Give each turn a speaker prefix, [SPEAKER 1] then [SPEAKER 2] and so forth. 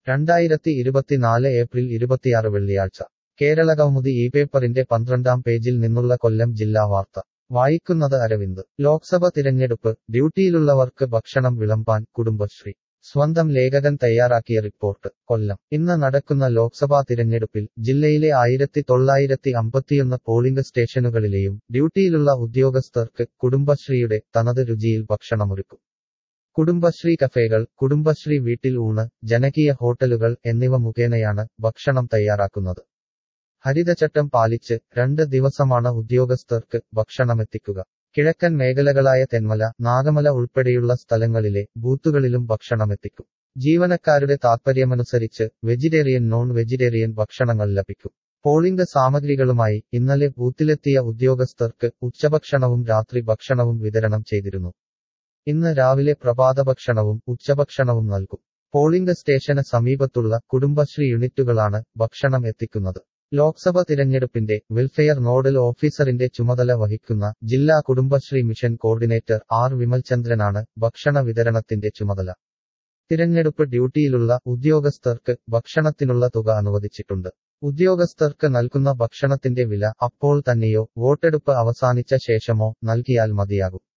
[SPEAKER 1] രണ്ടായിരത്തി ഇരുപത്തിനാല് ഏപ്രിൽ ഇരുപത്തിയാറ് വെള്ളിയാഴ്ച കേരള കൗമുദി ഈ പേപ്പറിന്റെ പന്ത്രണ്ടാം പേജിൽ നിന്നുള്ള കൊല്ലം ജില്ലാ വാർത്ത വായിക്കുന്നത് അരവിന്ദ് ലോക്സഭ തിരഞ്ഞെടുപ്പ് ഡ്യൂട്ടിയിലുള്ളവർക്ക് ഭക്ഷണം വിളമ്പാൻ കുടുംബശ്രീ സ്വന്തം ലേഖകൻ തയ്യാറാക്കിയ റിപ്പോർട്ട് കൊല്ലം ഇന്ന് നടക്കുന്ന ലോക്സഭാ തിരഞ്ഞെടുപ്പിൽ ജില്ലയിലെ ആയിരത്തി തൊള്ളായിരത്തി അമ്പത്തിയൊന്ന് പോളിംഗ് സ്റ്റേഷനുകളിലെയും ഡ്യൂട്ടിയിലുള്ള ഉദ്യോഗസ്ഥർക്ക് കുടുംബശ്രീയുടെ തനത് രുചിയിൽ ഭക്ഷണമൊരുക്കും കുടുംബശ്രീ കഫേകൾ കുടുംബശ്രീ വീട്ടിൽ ഊണ് ജനകീയ ഹോട്ടലുകൾ എന്നിവ മുഖേനയാണ് ഭക്ഷണം തയ്യാറാക്കുന്നത് ഹരിതചട്ടം പാലിച്ച് രണ്ട് ദിവസമാണ് ഉദ്യോഗസ്ഥർക്ക് ഭക്ഷണമെത്തിക്കുക കിഴക്കൻ മേഖലകളായ തെന്മല നാഗമല ഉൾപ്പെടെയുള്ള സ്ഥലങ്ങളിലെ ബൂത്തുകളിലും ഭക്ഷണമെത്തിക്കും ജീവനക്കാരുടെ താത്പര്യമനുസരിച്ച് വെജിറ്റേറിയൻ നോൺ വെജിറ്റേറിയൻ ഭക്ഷണങ്ങൾ ലഭിക്കും പോളിംഗ് സാമഗ്രികളുമായി ഇന്നലെ ബൂത്തിലെത്തിയ ഉദ്യോഗസ്ഥർക്ക് ഉച്ചഭക്ഷണവും രാത്രി ഭക്ഷണവും വിതരണം ചെയ്തിരുന്നു ഇന്ന് രാവിലെ പ്രഭാതഭക്ഷണവും ഉച്ചഭക്ഷണവും നൽകും പോളിംഗ് സ്റ്റേഷന് സമീപത്തുള്ള കുടുംബശ്രീ യൂണിറ്റുകളാണ് ഭക്ഷണം എത്തിക്കുന്നത് ലോക്സഭ തിരഞ്ഞെടുപ്പിന്റെ വെൽഫെയർ നോഡൽ ഓഫീസറിന്റെ ചുമതല വഹിക്കുന്ന ജില്ലാ കുടുംബശ്രീ മിഷൻ കോർഡിനേറ്റർ ആർ വിമൽചന്ദ്രനാണ് ഭക്ഷണ വിതരണത്തിന്റെ ചുമതല തിരഞ്ഞെടുപ്പ് ഡ്യൂട്ടിയിലുള്ള ഉദ്യോഗസ്ഥർക്ക് ഭക്ഷണത്തിനുള്ള തുക അനുവദിച്ചിട്ടുണ്ട് ഉദ്യോഗസ്ഥർക്ക് നൽകുന്ന ഭക്ഷണത്തിന്റെ വില അപ്പോൾ തന്നെയോ വോട്ടെടുപ്പ് അവസാനിച്ച ശേഷമോ നൽകിയാൽ മതിയാകും